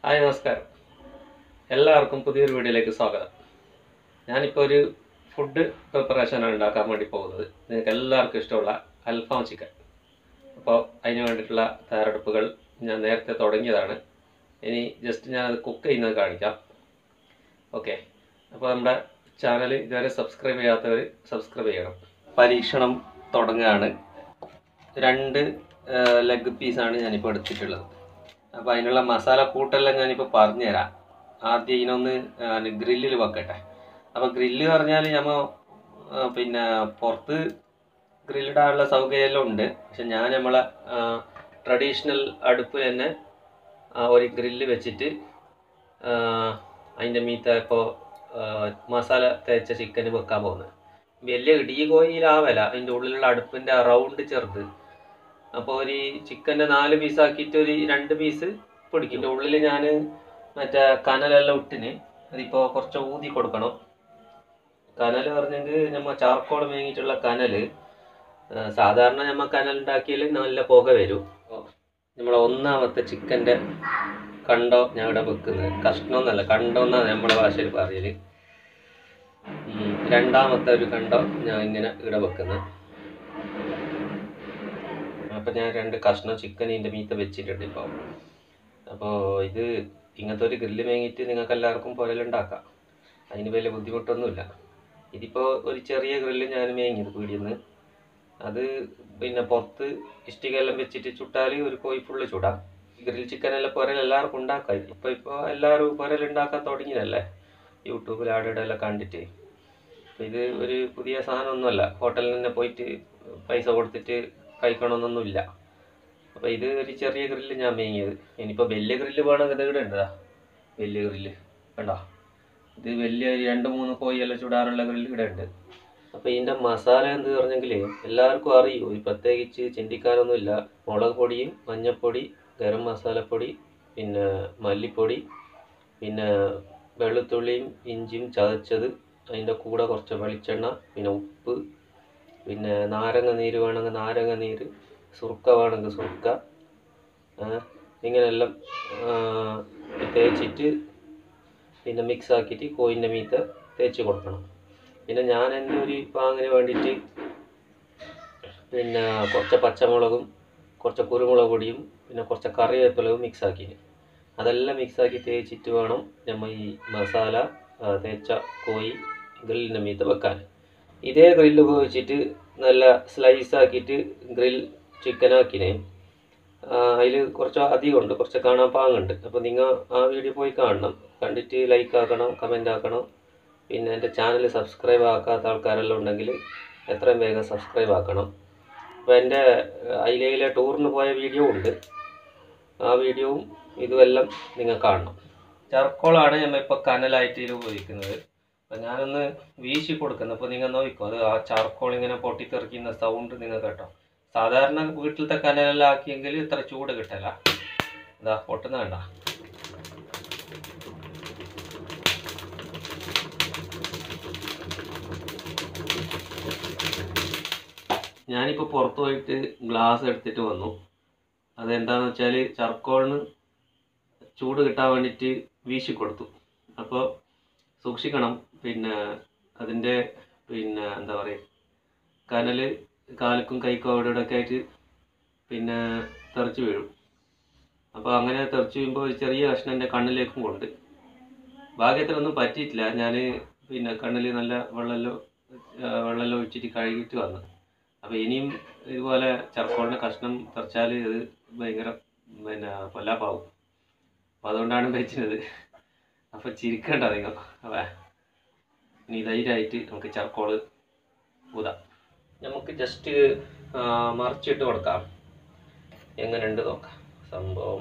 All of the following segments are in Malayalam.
ഹായ് നമസ്കാരം എല്ലാവർക്കും പുതിയൊരു വീഡിയോയിലേക്ക് സ്വാഗതം ഞാനിപ്പോൾ ഒരു ഫുഡ് പ്രിപ്പറേഷനാണ് ഉണ്ടാക്കാൻ വേണ്ടി പോകുന്നത് നിങ്ങൾക്ക് എല്ലാവർക്കും ഇഷ്ടമുള്ള അൽഫാം ചിക്കൻ അപ്പോൾ അതിന് വേണ്ടിയിട്ടുള്ള തയ്യാറെടുപ്പുകൾ ഞാൻ നേരത്തെ തുടങ്ങിയതാണ് ഇനി ജസ്റ്റ് ഞാനത് കുക്ക് ചെയ്യുന്നത് കാണിക്കാം ഓക്കെ അപ്പോൾ നമ്മുടെ ചാനൽ ഇതുവരെ സബ്സ്ക്രൈബ് ചെയ്യാത്തവർ സബ്സ്ക്രൈബ് ചെയ്യണം പരീക്ഷണം തുടങ്ങുകയാണ് രണ്ട് ലെഗ് പീസാണ് ഞാനിപ്പോൾ എടുത്തിട്ടുള്ളത് അപ്പോൾ അതിനുള്ള മസാല കൂട്ടെല്ലാം ഞാനിപ്പോൾ പറഞ്ഞുതരാം ആദ്യം ഇതിനൊന്ന് ഗ്രില്ലിൽ വെക്കട്ടെ അപ്പോൾ ഗ്രില്ല് പറഞ്ഞാൽ നമ്മൾ പിന്നെ പുറത്ത് ഗ്രില്ലിടാനുള്ള സൗകര്യമെല്ലാം ഉണ്ട് പക്ഷെ ഞാൻ നമ്മളെ ട്രഡീഷണൽ അടുപ്പ് തന്നെ ആ, ഒരു ഗ്രില്ല് വെച്ചിട്ട് അതിൻ്റെ മീത്ത ഇപ്പോൾ മസാല തേച്ച ചിക്കൻ വെക്കാൻ പോകുന്നത് വലിയ ഇടി കോയിലാവല അതിൻ്റെ ഉള്ളിലുള്ള അടുപ്പിൻ്റെ റൗണ്ട് ചെറുത് അപ്പോൾ ഒരു ചിക്കൻ്റെ നാല് പീസാക്കിയിട്ട് ഒരു രണ്ട് പീസ് പിടിക്കും ഇതിൻ്റെ ഉള്ളിൽ ഞാൻ മറ്റേ കനലെല്ലാം ഇട്ടിന് അതിപ്പോൾ കുറച്ച് ഊതി കൊടുക്കണം കനൽ പറഞ്ഞെങ്കിൽ നമ്മൾ ചാർക്കോൾ മേങ്ങിയിട്ടുള്ള കനൽ ആ, സാധാരണ നമ്മൾ കനൽ ഉണ്ടാക്കിയാൽ നല്ല പുക വരും നമ്മളെ ഒന്നാമത്തെ ചിക്കൻ്റെ കണ്ടോ ഞാൻ ഇവിടെ വെക്കുന്നത് കഷ്ണം എന്നല്ല കണ്ടോ എന്നാണ് നമ്മുടെ ഭാഷയിൽ പറയല് ഉം, രണ്ടാമത്തെ ഒരു കണ്ടോ ഞാൻ ഇങ്ങനെ ഇവിടെ വെക്കുന്നത് അപ്പം ഞാൻ രണ്ട് കഷ്ണം ചിക്കൻ ഇതിൻ്റെ മീത്ത വെച്ചിട്ടുണ്ട് ഇപ്പോൾ അപ്പോൾ ഇത് ഇങ്ങനത്തെ ഒരു ഗ്രില്ല് മേങ്ങിയിട്ട് നിങ്ങൾക്ക് എല്ലാവർക്കും പുരലുണ്ടാക്കാം അതിന് വലിയ ബുദ്ധിമുട്ടൊന്നുമില്ല ഇതിപ്പോൾ ഒരു ചെറിയ ഗ്രില്ല് ഞാൻ മേങ്ങിയത് പീടിയെന്ന് അത് പിന്നെ പുറത്ത് ഇഷ്ടികയെല്ലാം വെച്ചിട്ട് ചുട്ടാൽ ഒരു കോഴി ഫുള്ള് ചുടാം ഗ്രിൽ ചിക്കനെല്ലാം പുരൽ എല്ലാവർക്കും ഉണ്ടാക്കാം ഇപ്പോൾ ഇപ്പോൾ എല്ലാവരും പുരലുണ്ടാക്കാൻ തുടങ്ങിയതല്ലേ യൂട്യൂബിൽ ആടെല്ലാം കണ്ടിട്ട് അപ്പോൾ ഇത് ഒരു പുതിയ സാധനമൊന്നുമല്ല ഹോട്ടലിൽ തന്നെ പോയിട്ട് പൈസ കൊടുത്തിട്ട് കഴിക്കണമെന്നൊന്നുമില്ല അപ്പോൾ ഇത് ഒരു ചെറിയ ഗ്രില്ല് ഞാൻ മേങ്ങിയത് ഇനിയിപ്പോൾ വലിയ ഗ്രില്ല് വേണമെങ്കിൽ ഇത് ഇവിടെ ഉണ്ടതാ വലിയ ഗ്രില്ല് കണ്ടോ ഇത് വലിയ ഒരു രണ്ട് മൂന്ന് കോഴിയെല്ലാം ചുടാനുള്ള ഗ്രില്ല് ഇവിടെ ഉണ്ട് അപ്പോൾ ഇതിൻ്റെ മസാല എന്ത് പറഞ്ഞെങ്കിൽ എല്ലാവർക്കും അറിയൂ ഈ പ്രത്യേകിച്ച് ചിന്തിക്കാനൊന്നുമില്ല മുളക് പൊടിയും മഞ്ഞൾപ്പൊടി ഗരം മസാലപ്പൊടി പിന്നെ മല്ലിപ്പൊടി പിന്നെ വെളുത്തുള്ളിയും ഇഞ്ചിയും ചതച്ചത് അതിൻ്റെ കൂടെ കുറച്ച് വെളിച്ചെണ്ണ പിന്നെ ഉപ്പ് പിന്നെ നാരങ്ങ നീര് വേണമെങ്കിൽ നാരങ്ങ നീര് സുർക്ക വേണമെങ്കിൽ സുർക്ക ആ, ഇങ്ങനെയെല്ലാം ആ, തേച്ചിട്ട് പിന്നെ മിക്സ് ആക്കിയിട്ട് കോയിൻ്റെ മീത്ത് തേച്ച് കൊടുക്കണം പിന്നെ ഞാൻ എൻ്റെ ഒരു പാങ്ങിന് വേണ്ടിയിട്ട് പിന്നെ കുറച്ച് പച്ചമുളകും കുറച്ച് കുരുമുളക് പൊടിയും പിന്നെ കുറച്ച് കറിവേപ്പിലവും മിക്സ് ആക്കിന് അതെല്ലാം മിക്സ് ആക്കി തേച്ചിട്ട് വേണം നമ്മൾ ഈ മസാല ആ, തേച്ച കോഴി ഗ്രില്ലിൻ്റെ മീത്ത് വെക്കാൻ ഇതേ ഗ്രില്ല് ഉപയോഗിച്ചിട്ട് നല്ല സ്ലൈസ് ആക്കിയിട്ട് ഗ്രിൽ ചിക്കൻ ആക്കിനെ അതിൽ കുറച്ച് അധികം ഉണ്ട് കുറച്ച് കാണാൻ പാങ്ങുണ്ട് അപ്പോൾ നിങ്ങൾ ആ വീഡിയോ പോയി കാണണം കണ്ടിട്ട് ലൈക്ക് ആക്കണം കമൻ്റ് ആക്കണം പിന്നെ എൻ്റെ ചാനൽ സബ്സ്ക്രൈബ് ആക്കാത്ത ആൾക്കാരെല്ലാം ഉണ്ടെങ്കിൽ എത്രയും വേഗം സബ്സ്ക്രൈബ് ആക്കണം അപ്പോൾ എൻ്റെ അതിലെ ടൂറിന് പോയ വീഡിയോ ഉണ്ട് ആ വീഡിയോവും ഇതുമെല്ലാം നിങ്ങൾ കാണണം ചർക്കോളാണ് നമ്മൾ ഇപ്പോൾ കനലായിട്ട് ഇതിൽ ഉപയോഗിക്കുന്നത് അപ്പം ഞാനൊന്ന് വീശി കൊടുക്കുന്നു അപ്പോൾ നിങ്ങൾ നോക്കിക്കോ അത് ആ ചാർക്കോൾ ഇങ്ങനെ പൊട്ടിത്തെറിക്കുന്ന സൗണ്ട് നിങ്ങൾ കേട്ടോ സാധാരണ വീട്ടിലത്തെ കനലെല്ലാം ആക്കിയെങ്കിൽ ഇത്ര ചൂട് കിട്ടല ഇതാ പൊട്ടുന്ന കണ്ട ഞാനിപ്പോൾ പുറത്ത് പോയിട്ട് ഗ്ലാസ് എടുത്തിട്ട് വന്നു അതെന്താണെന്ന് വെച്ചാൽ ചർക്കോളിന് ചൂട് കിട്ടാൻ വേണ്ടിയിട്ട് വീശി കൊടുത്തു അപ്പോൾ സൂക്ഷിക്കണം പിന്നെ അതിൻ്റെ പിന്നെ എന്താ പറയുക കനൽ കാലക്കും കൈക്കും അവിടെ ഇവിടെ ഒക്കെ ആയിട്ട് പിന്നെ തെറിച്ച് വീഴും അപ്പോൾ അങ്ങനെ തെറിച്ച് വീഴുമ്പോൾ ഒരു ചെറിയ കഷ്ണം എൻ്റെ കണ്ണിലേക്കും കൊണ്ട് ഭാഗ്യത്തിനൊന്നും പറ്റിയിട്ടില്ല ഞാൻ പിന്നെ കണ്ണിൽ നല്ല വെള്ളമെല്ലാം ആ, വെള്ളമെല്ലാം ഒഴിച്ചിട്ട് കഴുകിയിട്ട് വന്നു അപ്പോൾ ഇനിയും ഇതുപോലെ ചർക്കോളിൻ്റെ കഷ്ണം തെറിച്ചാൽ ഇത് ഭയങ്കര പിന്നെ കൊല്ലാപ്പാവും അപ്പോൾ അതുകൊണ്ടാണ് വെച്ചത് അപ്പോൾ ചിരിക്കണ്ട നിങ്ങൾ അവ ഇനി ധൈര്യമായിട്ട് നമുക്ക് ചർക്കോള് ഊതാം നമുക്ക് ജസ്റ്റ് മറിച്ചിട്ട് കൊടുക്കാം എങ്ങനെയുണ്ട് നോക്കാം സംഭവം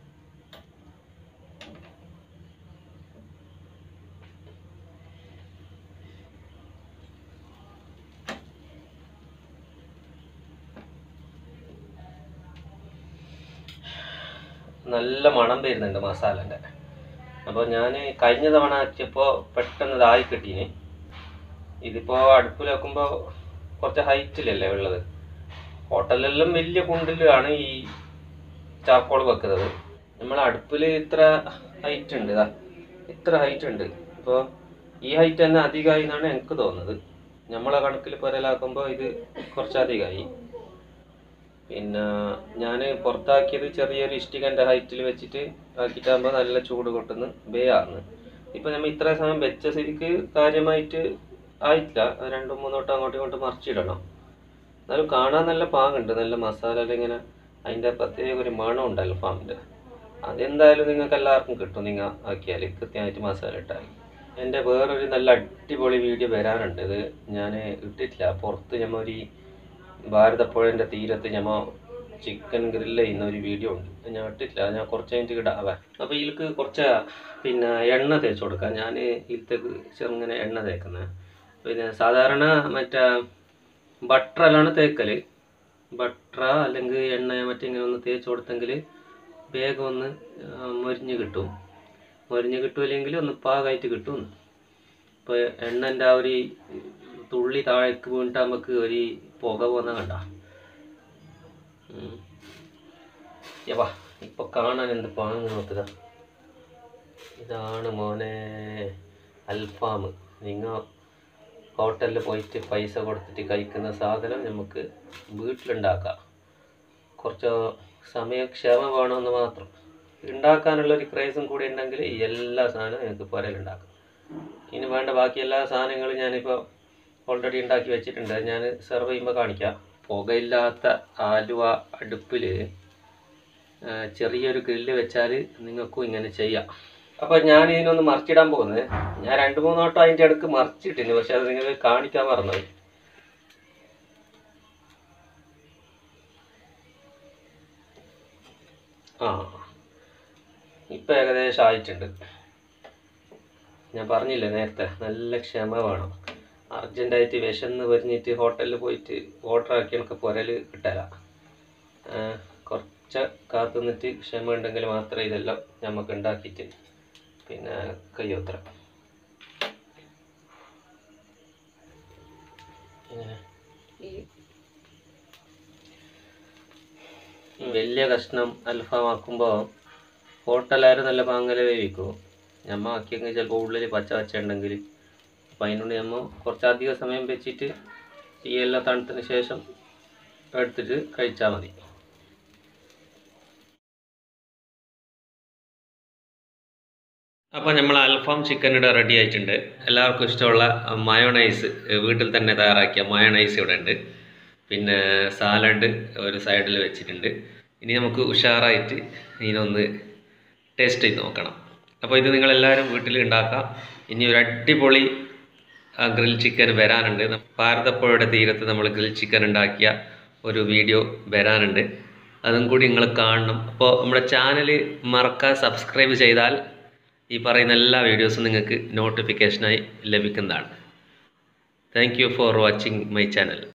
നല്ല മണം വരുന്നുണ്ട് മസാലൻ്റെ അപ്പോൾ ഞാൻ കഴിഞ്ഞ തവണ ആക്കിയപ്പോൾ പെട്ടെന്ന് ഇതായി കിട്ടീന് ഇതിപ്പോൾ അടുപ്പിൽ വെക്കുമ്പോൾ കുറച്ച് ഹൈറ്റിലല്ലേ ഉള്ളത് ഹോട്ടലിലെല്ലാം വലിയ കുണ്ടിലാണ് ഈ ചാർക്കോൾ വെക്കുന്നത് നമ്മൾ അടുപ്പിൽ ഇത്ര ഹൈറ്റ് ഉണ്ട് ഇതാ ഇത്ര ഹൈറ്റ് ഉണ്ട് അപ്പോൾ ഈ ഹൈറ്റ് തന്നെ അധികമായി എന്നാണ് എനിക്ക് തോന്നുന്നത് നമ്മളെ കണക്കിൽ പുരലാക്കുമ്പോൾ ഇത് കുറച്ച് അധികമായി പിന്നെ ഞാൻ പുറത്താക്കിയത് ചെറിയൊരു ഇഷ്ടികൻ്റെ ഹൈറ്റിൽ വെച്ചിട്ട് ആക്കിയിട്ടാകുമ്പോൾ നല്ല ചൂട് കൊട്ടുന്നു ബേയാന്ന് ഇപ്പം നമ്മൾ ഇത്ര സമയം വെച്ച സ്ഥിതിക്ക് കാര്യമായിട്ട് ആയിട്ടില്ല അത് രണ്ടും മൂന്നോ വട്ടം അങ്ങോട്ടും ഇങ്ങോട്ടും മറിച്ചിടണം എന്നാലും കാണാൻ നല്ല പാങ്ങുണ്ട് നല്ല മസാല ഇങ്ങനെ അതിൻ്റെ പ്രത്യേക ഒരു മണം ഉണ്ട് അൽഫാമിൻ്റെ അതെന്തായാലും നിങ്ങൾക്ക് എല്ലാവർക്കും കിട്ടും നിങ്ങൾ ആക്കിയാൽ കൃത്യമായിട്ട് മസാല ഇട്ടാൽ എൻ്റെ വേറൊരു നല്ല അടിപൊളി വീഡിയോ വരാനുണ്ട് ഇത് ഞാൻ ഇട്ടിട്ടില്ല പുറത്ത് ഞമ്മ ഒരു ഭാരതപ്പുഴൻ്റെ തീരത്ത് ഞമ്മ ചിക്കൻ ഗ്രില്ല് ചെയ്യുന്ന ഒരു വീഡിയോ ഉണ്ട് അത് ഞാൻ ഇട്ടിട്ടില്ല അത് ഞാൻ കുറച്ച് കഴിഞ്ഞിട്ട് ഇടാവേ അപ്പോൾ ഇതിലേക്ക് കുറച്ച് പിന്നെ എണ്ണ തേച്ച് കൊടുക്കാം ഞാൻ ഇതിലേക്ക് ചെറുങ്ങനെ എണ്ണ തേക്കുന്നത് പിന്നെ സാധാരണ മറ്റേ ബട്ടറിലാണ് തേക്കൽ ബട്ടറ അല്ലെങ്കിൽ എണ്ണ മറ്റേ ഇങ്ങനെ ഒന്ന് തേച്ച് കൊടുത്തെങ്കിൽ വേഗം ഒന്ന് ആ, മൊരിഞ്ഞ് കിട്ടും മൊരിഞ്ഞ് കിട്ടുമില്ലെങ്കിൽ ഒന്ന് പാകമായിട്ട് കിട്ടും ഇപ്പോൾ എണ്ണൻ്റെ ആ ഒരു തുള്ളി താഴേക്ക് വീണിട്ട് നമുക്ക് ഒരു പുക പോകുന്ന കണ്ട യവാ ഇപ്പൊ കാണാൻ എന്ത് പാങ്ങ് നോക്കുക ഇതാണ് മോനെ അൽഫാം നിങ്ങൾ ഹോട്ടലിൽ പോയിട്ട് പൈസ കൊടുത്തിട്ട് കഴിക്കുന്ന സാധനം നമുക്ക് വീട്ടിലുണ്ടാക്കാം കുറച്ച് സമയക്ഷമ വേണമെന്ന് മാത്രം ഉണ്ടാക്കാനുള്ള ഒരു ക്രേസും കൂടി ഉണ്ടെങ്കിൽ ഈ എല്ലാ സാധനവും നിങ്ങൾക്ക് പുരയിലുണ്ടാക്കാം ഇനി വേണ്ട ബാക്കി എല്ലാ സാധനങ്ങളും ഞാനിപ്പോൾ ഓൾറെഡി ഉണ്ടാക്കി വെച്ചിട്ടുണ്ട് അത് ഞാൻ സെർവ് ചെയ്യുമ്പോൾ കാണിക്കാം പുകയില്ലാത്ത ആലുവ അടുപ്പിൽ ചെറിയൊരു ഗ്രില്ല് വെച്ചാൽ നിങ്ങൾക്കും ഇങ്ങനെ ചെയ്യാം അപ്പോൾ ഞാൻ ഇതിനൊന്ന് മറിച്ചിടാൻ പോകുന്നത് ഞാൻ രണ്ട് മൂന്ന് വട്ടം അതിൻ്റെ അടുക്ക് മറിച്ചിട്ടില്ല പക്ഷെ അത് നിങ്ങൾ കാണിക്കാൻ മറന്നത് ആ ഇപ്പം ഏകദേശം ആയിട്ടുണ്ട് ഞാൻ പറഞ്ഞില്ലേ നേരത്തെ നല്ല ക്ഷമ വേണം അർജൻറ്റായിട്ട് വിശന്ന് വരിഞ്ഞിട്ട് ഹോട്ടലിൽ പോയിട്ട് ഓർഡർ ആക്കി എനിക്ക് പുരൽ കിട്ടല കുറച്ച് കാത്തു നിന്നിട്ട് ക്ഷമ ഉണ്ടെങ്കിൽ മാത്രമേ ഇതെല്ലാം നമുക്ക് ഉണ്ടാക്കിയിട്ട് പിന്നെ കയ്യോത്ര ഇങ്ങനെ ഈ വലിയ കഷ്ണം അൽഫാം ആക്കുമ്പോൾ ഹോട്ടലുകാർ നല്ല പാങ്ങല വേവിക്കും ഞമ്മ ആക്കിയെങ്കിൽ ചിലപ്പോൾ ഉള്ളിൽ പച്ച പച്ച ഉണ്ടെങ്കിൽ അപ്പം അതിനുകൊണ്ട് ഞമ്മ കുറച്ചധികം സമയം വെച്ചിട്ട് തീയെല്ലാം തണുത്തതിന് ശേഷം എടുത്തിട്ട് കഴിച്ചാൽ മതി അപ്പോൾ നമ്മൾ അൽഫാം ചിക്കൻ ഇവിടെ റെഡി ആയിട്ടുണ്ട് എല്ലാവർക്കും ഇഷ്ടമുള്ള മയോണൈസ് വീട്ടിൽ തന്നെ തയ്യാറാക്കിയ മയോണൈസ് ഇവിടെ ഉണ്ട് പിന്നെ സാലഡ് ഒരു സൈഡിൽ വെച്ചിട്ടുണ്ട് ഇനി നമുക്ക് ഉഷാറായിട്ട് ഇതിനൊന്ന് ടേസ്റ്റ് ചെയ്ത് നോക്കണം അപ്പോൾ ഇത് നിങ്ങളെല്ലാവരും വീട്ടിൽ ഉണ്ടാക്കാം ഇനി ഒരു അടിപൊളി ഗ്രിൽ ചിക്കൻ വരാനുണ്ട് ഭാരതപ്പുഴയുടെ തീരത്ത് നമ്മൾ ഗ്രിൽ ചിക്കൻ ഉണ്ടാക്കിയ ഒരു വീഡിയോ വരാനുണ്ട് അതും കൂടി നിങ്ങൾ കാണണം അപ്പോൾ നമ്മുടെ ചാനൽ മറക്കാതെ സബ്സ്ക്രൈബ് ചെയ്താൽ ഈ പറയുന്ന എല്ലാ വീഡിയോസും നിങ്ങൾക്ക് നോട്ടിഫിക്കേഷനായി ലഭിക്കുന്നതാണ് thank you for watching my channel